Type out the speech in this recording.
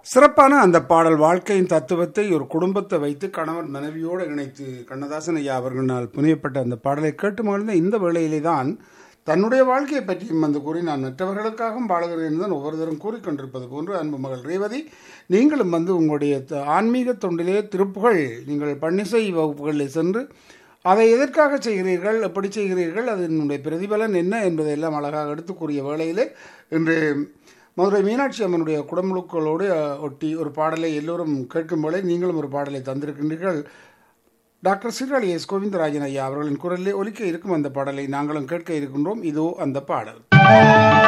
சிறப்பான அந்த பாடல் வாழ்க்கையின் தத்துவத்தை ஒரு குடும்பத்தை வைத்து கணவன் மனைவியோடு இணைத்து கண்ணதாசன் ஐயா அவர்களால் புனியப்பட்ட அந்த பாடலை கேட்டு மகிழ்ந்த இந்த வேளையிலே தான் தன்னுடைய வாழ்க்கையை பற்றியும் வந்து கூறி நான் மற்றவர்களுக்காகவும் பாடுகிறேன் தான் ஒவ்வொருத்தரும் கூறிக்கொண்டிருப்பது போன்று அன்பு மகள் ரேவதி நீங்களும் வந்து உங்களுடைய த- ஆன்மீக தொண்டிலே திருப்புகள் நீங்கள் பன்னிசை வகுப்புகளில் சென்று அதை எதற்காக செய்கிறீர்கள் எப்படி செய்கிறீர்கள் அதனுடைய பிரதிபலன் என்ன என்பதையெல்லாம் அழகாக எடுத்து கூறிய வேளையிலே இன்று மதுரை மீனாட்சி அம்மனுடைய குடமுழுக்களோடு அஹ், ஒட்டி ஒரு பாடலை எல்லோரும் கேட்கும் வேளை நீங்களும் ஒரு பாடலை தந்திருக்கின்றீர்கள் டாக்டர் சீராளி எஸ் கோவிந்தராஜன் ஐயா அவர்களின் குரலிலே ஒலிக்க இருக்கும் அந்த பாடலை நாங்களும் கேட்க இருக்கின்றோம் இதோ அந்த பாடல்